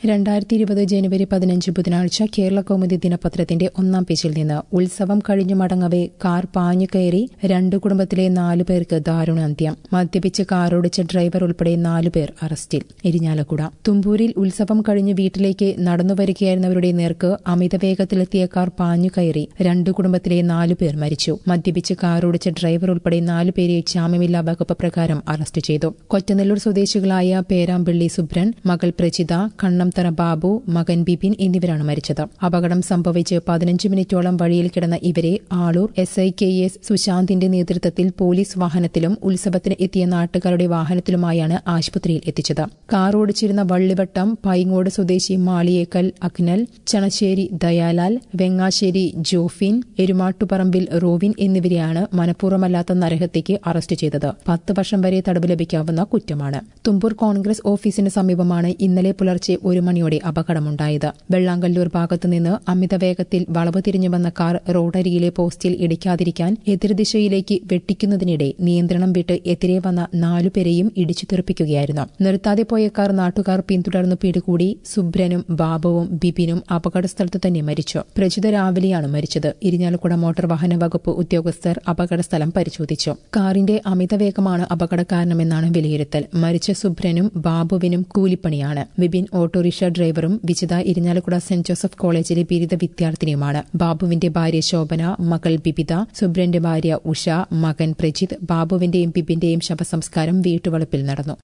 രണ്ടായിരത്തി ഇരുപത് ജനുവരി പതിനഞ്ച് ബുധനാഴ്ച കേരള കൗമുദി ദിനപത്രത്തിന്റെ ഒന്നാം പേജിൽ നിന്ന് ഉത്സവം കഴിഞ്ഞു മടങ്ങവെ കാർ പാഞ്ഞു കയറി രണ്ടു കുടുംബത്തിലെ നാലു പേർക്ക് ദാരുണാന്ത്യം മദ്യപിച്ച് കാറോടിച്ച ഡ്രൈവർ ഉൾപ്പെടെ നാലുപേർ അറസ്റ്റിൽ ഇരിഞ്ഞാലക്കുട തുമ്പൂരിൽ ഉത്സവം കഴിഞ്ഞ് വീട്ടിലേക്ക് നടന്നുവരികയായിരുന്നവരുടെ നേർക്ക് അമിതവേഗത്തിലെത്തിയ കാർ പാഞ്ഞു കയറി രണ്ടു കുടുംബത്തിലെ നാലുപേർ മരിച്ചു മദ്യപിച്ച് കാറോടിച്ച ഡ്രൈവർ ഉൾപ്പെടെ നാലുപേരെ ജാമ്യമില്ലാ വകുപ്പ് പ്രകാരം അറസ്റ്റ് ചെയ്തു കൊറ്റനെല്ലൂർ സ്വദേശികളായ പേരാമ്പിള്ളി സുബ്രൻ മകൾ പ്രജിത കണ്ണംതറ ബാബു മകൻ ബിപിൻ എന്നിവരാണ് മരിച്ചത് അപകടം സംഭവിച്ച് പതിനഞ്ച് മിനിറ്റോളം വഴിയിൽ കിടന്ന ഇവരെ Aloor S I K S സുശാന്തിന്റെ നേതൃത്വത്തിൽ പോലീസ് വാഹനത്തിലും ഉത്സവത്തിന് എത്തിയ നാട്ടുകാരുടെ വാഹനത്തിലുമായാണ് ആശുപത്രിയിൽ എത്തിച്ചത് കാർ ഓടിച്ചിരുന്ന വള്ളിവട്ടം പൈങ്ങോട് സ്വദേശി മാളിയേക്കൽ അഗ്നൽ ചണശ്ശേരി ദയാലാൽ വെങ്ങാശ്ശേരി ജോഫിൻ എരുമാട്ടുപറമ്പിൽ റോവിൻ എന്നിവരെയാണ് മനഃപൂർവ്വമല്ലാത്ത നരഹത്യയ്ക്ക് അറസ്റ്റ് ചെയ്തത് പത്ത് വർഷം വരെ തടവ് ലഭിക്കാവുന്ന കുറ്റമാണ് തുമ്പൂർ കോൺഗ്രസ് ഓഫീസിന് സമീപമാണ് ഇന്നലെ പുലർച്ചെ ഒരു മണിയോടെ അപകടമുണ്ടായത് വെള്ളാങ്കല്ലൂർ ഭാഗത്തുനിന്ന് അമിതവേഗത്തിൽ വളവ് തിരിഞ്ഞു വന്ന കാർ റോഡരികിലെ പോസ്റ്റിൽ ഇടിക്കാതിരിക്കാൻ എതിർദിശയിലേക്ക് വെട്ടിക്കുന്നതിനിടെ നിയന്ത്രണം വിട്ട് എതിരെ വന്ന നാലുപേരെയും ഇടിച്ചു തെറിപ്പിക്കുകയായിരുന്നു നിർത്താതെ പോയ കാർ നാട്ടുകാർ പിന്തുടർന്നു പിടികൂടി സുബ്രനും ബാബുവും ബിപിനും അപകടസ്ഥലത്ത് തന്നെ മരിച്ചു പ്രജിത രാവിലെയാണ് മരിച്ചത് ഇരിഞ്ഞാലക്കുട മോട്ടോർ വാഹന വകുപ്പ് ഉദ്യോഗസ്ഥർ അപകടസ്ഥലം പരിശോധിച്ചു കാറിന്റെ അമിതവേഗമാണ് അപകട കാരണമെന്നാണ് വിലയിരുത്തൽ മരിച്ച സുബ്രനും ബാബുവിനും കൂലിപ്പണിയാണ് വിപിൻ ഓട്ടോറിക്ഷ ഡ്രൈവറും വിജിത ഇരിഞ്ഞാലക്കുട സെന്റ് ജോസഫ് കോളേജിലെ ബിരുദ വിദ്യാർത്ഥിനിയുമാണ് ബാബുവിന്റെ ഭാര്യ ശോഭന മകൾ ബിബിത സുബ്രന്റെ ഭാര്യ ഉഷ മകൻ പ്രജിത് ബാബുവിന്റെയും ബിബിന്റെയും ശവസംസ്കാരം വീട്ടുവളപ്പിൽ നടന്നു